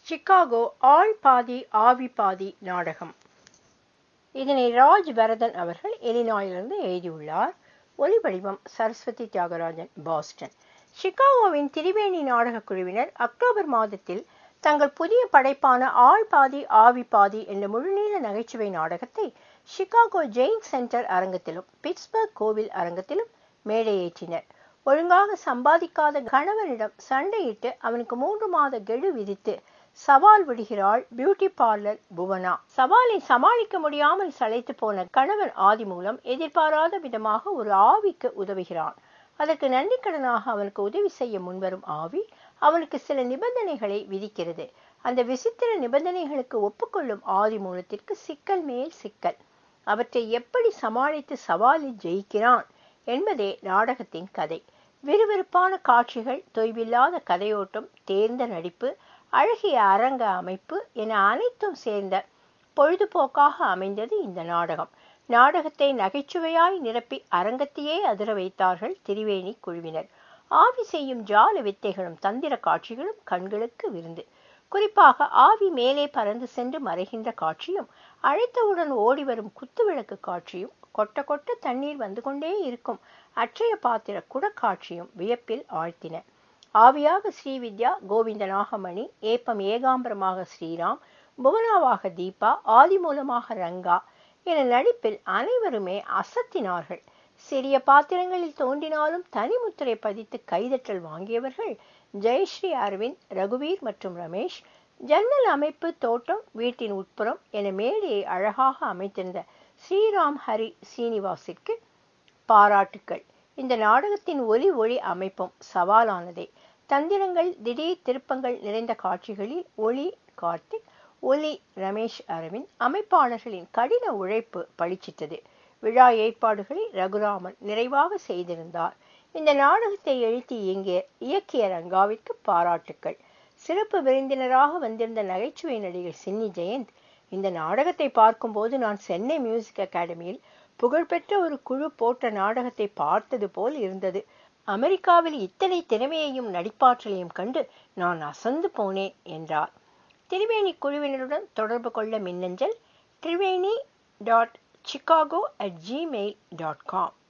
Chicago ஆள் பாதி ஆவி பாதி நாடகம் இதனை ராஜ் பரதன் அவர்கள் எலினாயிலிருந்து எழுதியுள்ளார் ஒலிவடிவம் சரஸ்வதி தியாகராஜன் பாஸ்டன் சிகாகோவின் திரிவேணி நாடகக் குழுவினர் அக்டோபர் மாதத்தில் தங்கள் புதிய படைப்பான ஆள் பாதி ஆவி பாதி என்ற முழுநீள நகைச்சுவை நாடகத்தை சிகாகோ ஜெயின் சென்டர் அரங்கத்திலும் பிட்ஸ்பர்க் கோவில் அரங்கத்திலும் மேடையேற்றினர் ஒழுங்காக சம்பாதிக்காத கணவனிடம் சண்டையிட்டு அவனுக்கு மூன்று மாத கெடு விதித்து சவால் விடுகிறாள் பியூட்டி பார்லர் புவனா சவாலை சமாளிக்க முடியாமல் சளைத்து போன கணவன் ஆதி மூலம் எதிர்பாராத விதமாக ஒரு ஆவிக்கு உதவுகிறான் அதற்கு நன்றிக்கடனாக அவனுக்கு உதவி செய்ய முன்வரும் ஆவி அவனுக்கு சில நிபந்தனைகளை விதிக்கிறது அந்த விசித்திர நிபந்தனைகளுக்கு ஒப்புக்கொள்ளும் ஆதி மூலத்திற்கு சிக்கல் மேல் சிக்கல் அவற்றை எப்படி சமாளித்து சவாலில் ஜெயிக்கிறான் என்பதே நாடகத்தின் கதை விறுவிறுப்பான காட்சிகள் தொய்வில்லாத கதையோட்டம் தேர்ந்த நடிப்பு அழகிய அரங்க அமைப்பு என அனைத்தும் சேர்ந்த பொழுதுபோக்காக அமைந்தது இந்த நாடகம் நாடகத்தை நகைச்சுவையாய் நிரப்பி அரங்கத்தையே அதிர வைத்தார்கள் திரிவேணி குழுவினர் ஆவி செய்யும் ஜால வித்தைகளும் தந்திர காட்சிகளும் கண்களுக்கு விருந்து குறிப்பாக ஆவி மேலே பறந்து சென்று மறைகின்ற காட்சியும் அழைத்தவுடன் ஓடி வரும் குத்துவிளக்கு காட்சியும் கொட்ட கொட்ட தண்ணீர் வந்து கொண்டே இருக்கும் அற்றைய பாத்திர குடக்காட்சியும் வியப்பில் ஆழ்த்தின ஆவியாக ஸ்ரீவித்யா கோவிந்த நாகமணி ஏப்பம் ஏகாம்பரமாக ஸ்ரீராம் புவனாவாக தீபா ஆதி மூலமாக ரங்கா என நடிப்பில் அனைவருமே அசத்தினார்கள் சிறிய பாத்திரங்களில் தோன்றினாலும் தனிமுத்திரை பதித்து கைதட்டல் வாங்கியவர்கள் ஜெயஸ்ரீ அரவிந்த் ரகுவீர் மற்றும் ரமேஷ் ஜன்னல் அமைப்பு தோட்டம் வீட்டின் உட்புறம் என மேடையை அழகாக அமைத்திருந்த ஸ்ரீராம் ஹரி சீனிவாசிற்கு பாராட்டுக்கள் இந்த நாடகத்தின் ஒலி ஒளி அமைப்பும் சவாலானதே தந்திரங்கள் திடீர் திருப்பங்கள் நிறைந்த காட்சிகளில் ஒளி கார்த்திக் ஒலி ரமேஷ் அரவிந்த் அமைப்பாளர்களின் கடின உழைப்பு பளிச்சிட்டது விழா ஏற்பாடுகளை ரகுராமன் நிறைவாக செய்திருந்தார் இந்த நாடகத்தை எழுத்தி இயங்கிய இயக்கிய ரங்காவிற்கு பாராட்டுக்கள் சிறப்பு விருந்தினராக வந்திருந்த நகைச்சுவை நடிகர் சின்னி ஜெயந்த் இந்த நாடகத்தை பார்க்கும்போது நான் சென்னை மியூசிக் அகாடமியில் புகழ்பெற்ற ஒரு குழு போட்ட நாடகத்தை பார்த்தது போல் இருந்தது அமெரிக்காவில் இத்தனை திறமையையும் நடிப்பாற்றலையும் கண்டு நான் அசந்து போனேன் என்றார் திரிவேணி குழுவினருடன் தொடர்பு கொள்ள மின்னஞ்சல் Triveni dot Chicago at Gmail dot com